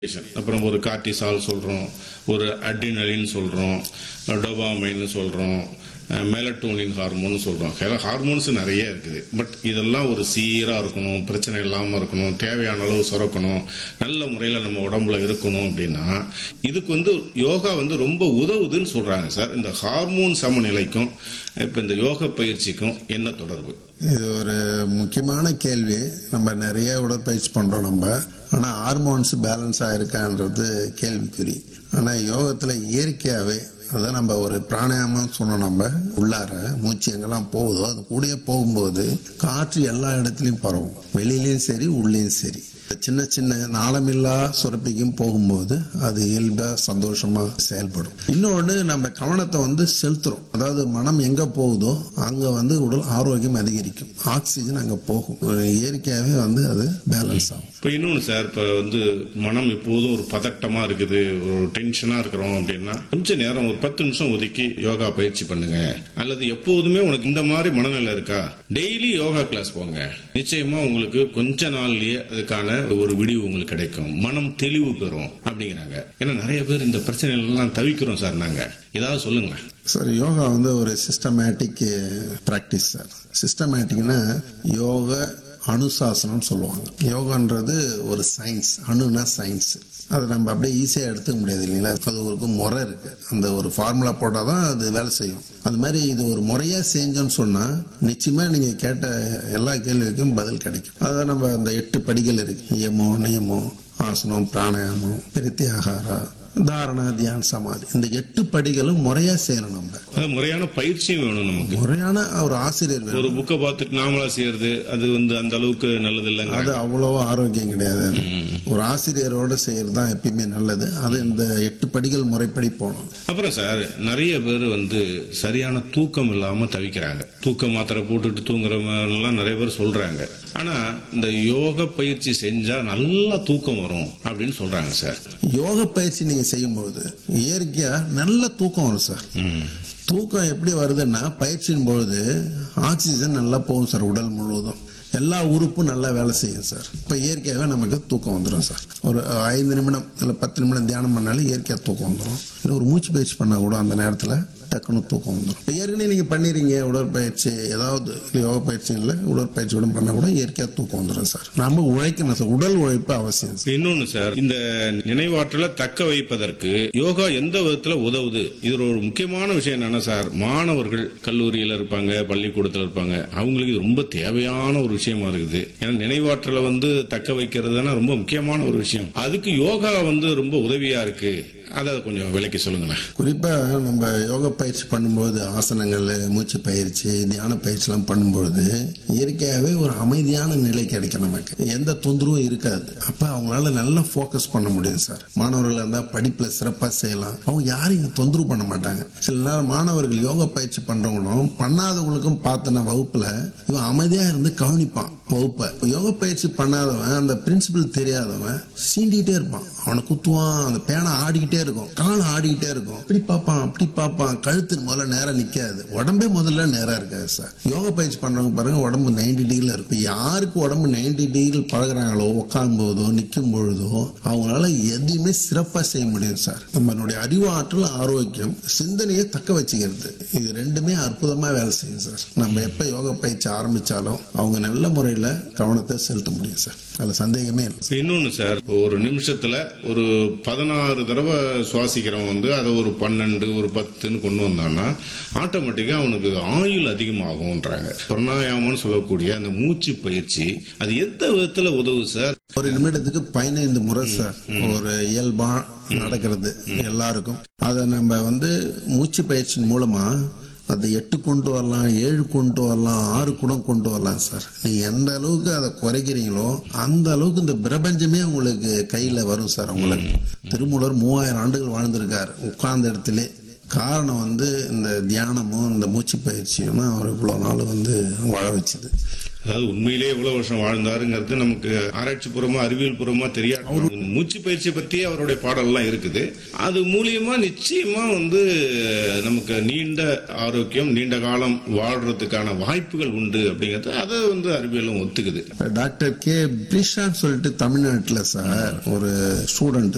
அப்புறம் ஒரு கார்டிசால் சொல்றோம் ஒரு அட்ரினலின் சொல்றோம் டோபாமைன் சொல்றோம் மெலட்டோனின் ஹார்மோன் சொல்றோம் ஹார்மோன்ஸ் நிறைய இருக்குது பட் இதெல்லாம் ஒரு சீரா இருக்கணும் பிரச்சனை இல்லாம இருக்கணும் தேவையான அளவு சுரக்கணும் நல்ல முறையில் நம்ம உடம்புல இருக்கணும் அப்படின்னா இதுக்கு வந்து யோகா வந்து ரொம்ப உதவுதுன்னு சொல்றாங்க சார் இந்த ஹார்மோன் சமநிலைக்கும் இப்ப இந்த யோக பயிற்சிக்கும் என்ன தொடர்பு இது ஒரு முக்கியமான கேள்வி நம்ம நிறைய உடற்பயிற்சி பண்றோம் நம்ம ஆனா ஹார்மோன்ஸ் பேலன்ஸ் ஆயிருக்கான்றது கேள்விக்குறி ஆனா யோகத்துல இயற்கையாவே அதான் நம்ம ஒரு பிராணாயாமம் சொன்னோம் நம்ம உள்ளார மூச்சு எங்கெல்லாம் போகுதோ அது கூடயே போகும்போது காற்று எல்லா இடத்துலயும் பரவும் வெளியிலயும் சரி உள்ளேயும் சரி சின்ன சின்ன நாளமில்லா சுரப்பிக்கும் போகும்போது அது இயல்பா சந்தோஷமா செயல்படும் இன்னொன்று நம்ம கவனத்தை வந்து செலுத்துறோம் அதாவது மனம் எங்க போகுதோ அங்க வந்து உடல் ஆரோக்கியம் அதிகரிக்கும் ஆக்சிஜன் அங்க போகும் ஒரு இயற்கையாவே வந்து அது பேலன்ஸ் ஆகும் இப்போ இன்னொன்று சார் இப்போ வந்து மனம் எப்போதும் ஒரு பதட்டமாக இருக்குது ஒரு டென்ஷனாக இருக்கிறோம் அப்படின்னா கொஞ்ச நேரம் ஒரு பத்து நிமிஷம் ஒதுக்கி யோகா பயிற்சி பண்ணுங்க அல்லது எப்போதுமே உனக்கு இந்த மாதிரி மனநிலை இருக்கா டெய்லி யோகா கிளாஸ் போங்க நிச்சயமா உங்களுக்கு கொஞ்ச நாள்லயே அதுக்கான ஒரு விடிவு உங்களுக்கு கிடைக்கும் மனம் தெளிவு பெறும் அப்படிங்கிறாங்க ஏன்னா நிறைய பேர் இந்த பிரச்சனைகள்லாம் தவிக்கிறோம் சார் நாங்க ஏதாவது சொல்லுங்க சார் யோகா வந்து ஒரு சிஸ்டமேட்டிக் ப்ராக்டிஸ் சார் சிஸ்டமேட்டிக்னா யோக அனுசாசனம் சொல்லுவாங்க யோகான்றது ஒரு சயின்ஸ் அணுனா சயின்ஸ் அதை நம்ம அப்படியே ஈஸியாக எடுத்துக்க முடியாது இல்லைங்களா அது ஒரு முறை இருக்கு அந்த ஒரு ஃபார்முலா போட்டால் தான் அது வேலை செய்யும் அது மாதிரி இது ஒரு முறையாக செஞ்சோன்னு சொன்னால் நிச்சயமாக நீங்கள் கேட்ட எல்லா கேள்விக்கும் பதில் கிடைக்கும் அதான் நம்ம அந்த எட்டு படிகள் இருக்கு யமோ நியமோ ஆசனம் பிராணாயாமம் பிரத்யாகாரா தாரணா தியான் சமாதி இந்த எட்டு படிகளும் முறையா செய்யணும் நம்ம அது முறையான பயிற்சியும் வேணும் நமக்கு முறையான ஒரு ஆசிரியர் வேணும் ஒரு புக்கை பார்த்துட்டு நாமளா செய்யறது அது வந்து அந்த அளவுக்கு நல்லது இல்லைங்க அது அவ்வளவோ ஆரோக்கியம் கிடையாது ஒரு ஆசிரியரோட செய்யறது தான் எப்பயுமே நல்லது அது இந்த எட்டு படிகள் முறைப்படி போகணும் அப்புறம் சார் நிறைய பேர் வந்து சரியான தூக்கம் இல்லாம தவிக்கிறாங்க தூக்க மாத்திரை போட்டுட்டு தூங்குறவங்கலாம் நிறைய பேர் சொல்றாங்க ஆனா இந்த யோக பயிற்சி செஞ்சா நல்லா தூக்கம் வரும் அப்படின்னு சொல்றாங்க சார் யோக பயிற்சி நீங்க செய்யும்போது இயற்கையா நல்ல தூக்கம் வரும் சார் தூக்கம் எப்படி வருதுன்னா பயிற்சியின் பொழுது ஆக்சிஜன் நல்லா போகும் சார் உடல் முழுவதும் எல்லா உறுப்பும் நல்லா வேலை செய்யும் சார் இப்போ இயற்கையாகவே நமக்கு தூக்கம் வந்துடும் சார் ஒரு ஐந்து நிமிடம் இல்லை பத்து நிமிடம் தியானம் பண்ணாலும் இயற்கையாக தூக்கம் வந்துடும் இல்லை ஒரு மூச்சு பயிற்சி பண்ணால் கூட அந்த நேரத்தில் டக்குன்னு தூக்கம் வந்துடும் இப்போ ஏற்கனவே நீங்கள் பண்ணிடுறீங்க உடற்பயிற்சி ஏதாவது யோக பயிற்சி இல்லை உடற்பயிற்சி கூட பண்ணால் கூட இயற்கையாக தூக்கம் வந்துடும் சார் நம்ம உழைக்கணும் சார் உடல் உழைப்பு அவசியம் சார் இன்னொன்னு சார் இந்த நினைவாற்றலை தக்க வைப்பதற்கு யோகா எந்த விதத்துல உதவுது இதுல ஒரு முக்கியமான விஷயம் என்னன்னா சார் மாணவர்கள் கல்லூரியில இருப்பாங்க பள்ளிக்கூடத்துல இருப்பாங்க அவங்களுக்கு இது ரொம்ப தேவையான ஒரு விஷயமா இருக்குது ஏன்னா நினைவாற்றலை வந்து தக்க வைக்கிறதுனா ரொம்ப முக்கியமான ஒரு விஷயம் அதுக்கு யோகா வந்து ரொம்ப உதவியா இருக்கு அதை கொஞ்சம் விளக்கி சொல்லுங்களேன் குறிப்பா நம்ம யோக பயிற்சி பண்ணும்போது ஆசனங்கள் மூச்சு பயிற்சி தியான பயிற்சி எல்லாம் பண்ணும்போது இயற்கையாகவே ஒரு அமைதியான நிலை கிடைக்கும் நமக்கு எந்த தொந்தரவும் இருக்காது அப்ப அவங்களால நல்லா ஃபோக்கஸ் பண்ண முடியும் சார் மாணவர்கள் இருந்தா படிப்புல சிறப்பா செய்யலாம் அவங்க யாரையும் தொந்தரவு பண்ண மாட்டாங்க சில நேரம் மாணவர்கள் யோக பயிற்சி பண்றவங்களும் பண்ணாதவங்களுக்கும் பார்த்தன வகுப்புல இவன் அமைதியா இருந்து கவனிப்பான் வகுப்பை யோக பயிற்சி பண்ணாதவன் அந்த பிரின்சிபல் தெரியாதவன் சீண்டிகிட்டே இருப்பான் அவனை குத்துவான் அந்த பேனை ஆடிக்கிட்டே இருக்கும் கால் ஆடிக்கிட்டே இருக்கும் இப்படி பார்ப்பான் அப்படி பார்ப்பான் கழுத்து முதல்ல நேரம் நிக்காது உடம்பே முதல்ல நேரா இருக்காது சார் யோக பயிற்சி பண்றவங்க பாருங்க உடம்பு நைன்டி டிகிரில இருக்கும் யாருக்கு உடம்பு நைன்டி டிகிரி பழகுறாங்களோ உட்காரும் போதோ நிற்கும் பொழுதோ அவங்களால எதையுமே சிறப்பா செய்ய முடியும் சார் நம்மளுடைய அறிவாற்றல் ஆரோக்கியம் சிந்தனையை தக்க வச்சுக்கிறது இது ரெண்டுமே அற்புதமா வேலை செய்யும் சார் நம்ம எப்ப யோக பயிற்சி ஆரம்பிச்சாலும் அவங்க நல்ல முறையில கவனத்தை செலுத்த முடியும் சார் அதுல சந்தேகமே இல்லை இன்னொன்னு சார் இப்போ ஒரு நிமிஷத்துல ஒரு பதினாறு தடவை சுவாசிக்கிறவன் வந்து அதை ஒரு பன்னெண்டு ஒரு பத்துன்னு கொண்டு வந்தான்னா ஆட்டோமேட்டிக்கா அவனுக்கு ஆயுள் அதிகமாகும்ன்றாங்க பிரணாயாமம்னு சொல்லக்கூடிய அந்த மூச்சு பயிற்சி அது எந்த விதத்துல உதவு சார் ஒரு நிமிடத்துக்கு பதினைந்து முறை சார் ஒரு இயல்பா நடக்கிறது எல்லாருக்கும் அதை நம்ம வந்து மூச்சு பயிற்சியின் மூலமா அது எட்டு கொண்டு வரலாம் ஏழு கொண்டு வரலாம் ஆறு கூட கொண்டு வரலாம் சார் நீங்க எந்த அளவுக்கு அதை குறைக்கிறீங்களோ அந்த அளவுக்கு இந்த பிரபஞ்சமே உங்களுக்கு கையில வரும் சார் உங்களுக்கு திருமூலர் மூவாயிரம் ஆண்டுகள் வாழ்ந்திருக்காரு உட்கார்ந்த இடத்துல காரணம் வந்து இந்த தியானமும் இந்த மூச்சு பயிற்சியும் தான் அவர் இவ்வளவு நாள் வந்து வாழ வச்சது அதாவது உண்மையிலே எவ்வளவு வருஷம் வாழ்ந்தாருங்கிறது நமக்கு ஆராய்ச்சி பூர்வமா அறிவியல் பூர்வமா தெரியாது மூச்சு பயிற்சி பத்தி அவருடைய பாடல்லாம் இருக்குது அது மூலியமா நிச்சயமா வந்து நமக்கு நீண்ட ஆரோக்கியம் நீண்ட காலம் வாழ்றதுக்கான வாய்ப்புகள் உண்டு அப்படிங்கறது அதை வந்து அறிவியலும் ஒத்துக்குது டாக்டர் கே பிரிஷான்னு சொல்லிட்டு தமிழ்நாட்டுல சார் ஒரு ஸ்டூடெண்ட்